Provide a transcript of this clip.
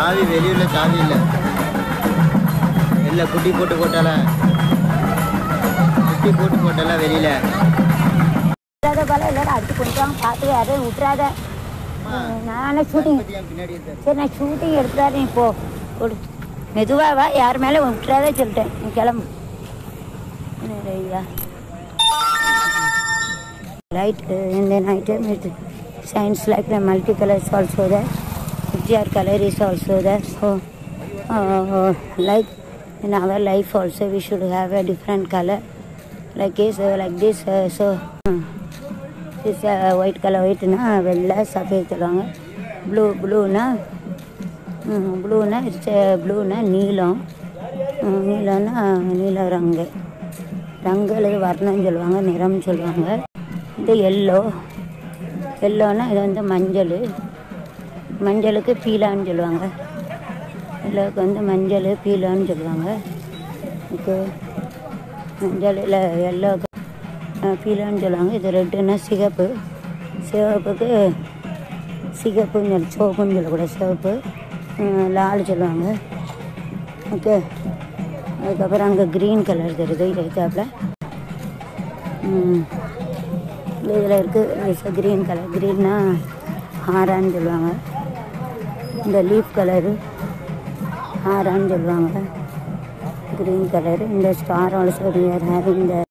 சாவி வெளியில சாவி இல்லை இல்லை குட்டி போட்டு போட்டால குட்டி போட்டு போட்டால வெளியில விட்டுறாத போல எல்லாரும் அடிச்சு கொடுத்தாங்க பார்த்து யாரையும் விட்டுறாத நானே ஷூட்டிங் பின்னாடி இருக்காரு சரி நான் ஷூட்டிங் எடுத்துறாரு நீ போ கொடு மெதுவா வா யார் மேலே விட்டுறாதே சொல்லிட்டேன் நீ கிளம்பு என்னடா ஐயா light uh, in the night time it shines like the multicolors also there picture color is also there so uh, like in our life also we should have a different color like this uh, like this uh, so uh, this uh, white color white na வெள்ளை சஃபேத் சொல்லுவாங்க blue ப்ளூனா ப்ளூனா it's ப்ளூனா நீலம் ம், நீலம்னா நீல ரங்கு ரங்கு அல்லது வர்ணம் சொல்லுவாங்க நிறம் சொல்லுவாங்க இது எல்லோ எல்லோனா இது வந்து மஞ்சள் மஞ்சளுக்கு பீலான்னு சொல்லுவாங்க எல்லோவுக்கு வந்து மஞ்சள் பீலான்னு சொல்லுவாங்க ஓகே மஞ்சள் இல்லை எல்லோவுக்கு பீலான்னு சொல்லுவாங்க இது ரெட்டுன்னா சிகப்பு சிவப்புக்கு சிகப்புன்னு சொல்லி சிவப்புன்னு சொல்லக்கூடாது சிவப்பு ம், லால் சொல்லுவாங்க ஓகே அதுக்கப்புறம் அங்கே க்ரீன் கலர் தெரியுது எடுத்தாப்புல இதில் இருக்குது க்ரீன் கலர் க்ரீன்னா ஹாரான்னு சொல்லுவாங்க இந்த லீஃப் கலரு ஹாரான்னு சொல்லுவாங்க க்ரீன் கலரு இந்த star also we are having the